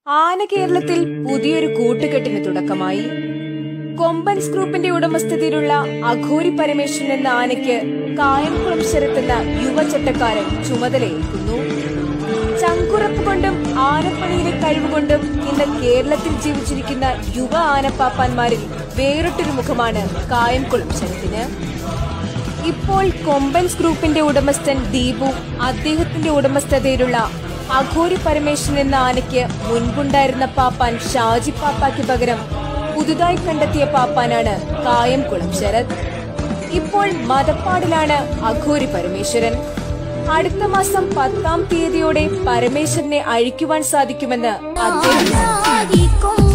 ആന കേരളത്തിൽ പുതിയൊരു കൂട്ടുകെട്ടിന് തുടക്കമായി കൊമ്പൻസ് ഗ്രൂപ്പിന്റെ ഉടമസ്ഥതയിലുള്ള അഘോരി പരമേശ്വരൻ എന്ന ആനയ്ക്ക് കായംകുളം ശരത്തെന്ന യുവചട്ടക്കാരൻ ചുമതലയേൽക്കുന്നു ചങ്കുറപ്പ് കൊണ്ടും ആനപ്പണിയിലെ കഴിവുകൊണ്ടും ഇന്ന് കേരളത്തിൽ ജീവിച്ചിരിക്കുന്ന യുവ ആനപ്പാപ്പാന്മാരിൽ വേറിട്ടൊരു മുഖമാണ് കായംകുളം ശരത്തിന് ഇപ്പോൾ കൊമ്പൻസ് ഗ്രൂപ്പിന്റെ ഉടമസ്ഥൻ ദീപു അദ്ദേഹത്തിന്റെ ഉടമസ്ഥതയിലുള്ള അഘോരി പരമേശ്വരൻ എന്ന ആനയ്ക്ക് മുൻപുണ്ടായിരുന്ന പാപ്പാൻ ഷാജി പാപ്പായ്ക്ക് പകരം പുതുതായി കണ്ടെത്തിയ പാപ്പാനാണ് കായംകുളം ശരത് ഇപ്പോൾ മതപ്പാടിലാണ് അഘോരി പരമേശ്വരൻ അടുത്ത മാസം പത്താം തീയതിയോടെ പരമേശ്വരനെ അഴിക്കുവാൻ സാധിക്കുമെന്ന് അദ്ദേഹം ആദിക്കും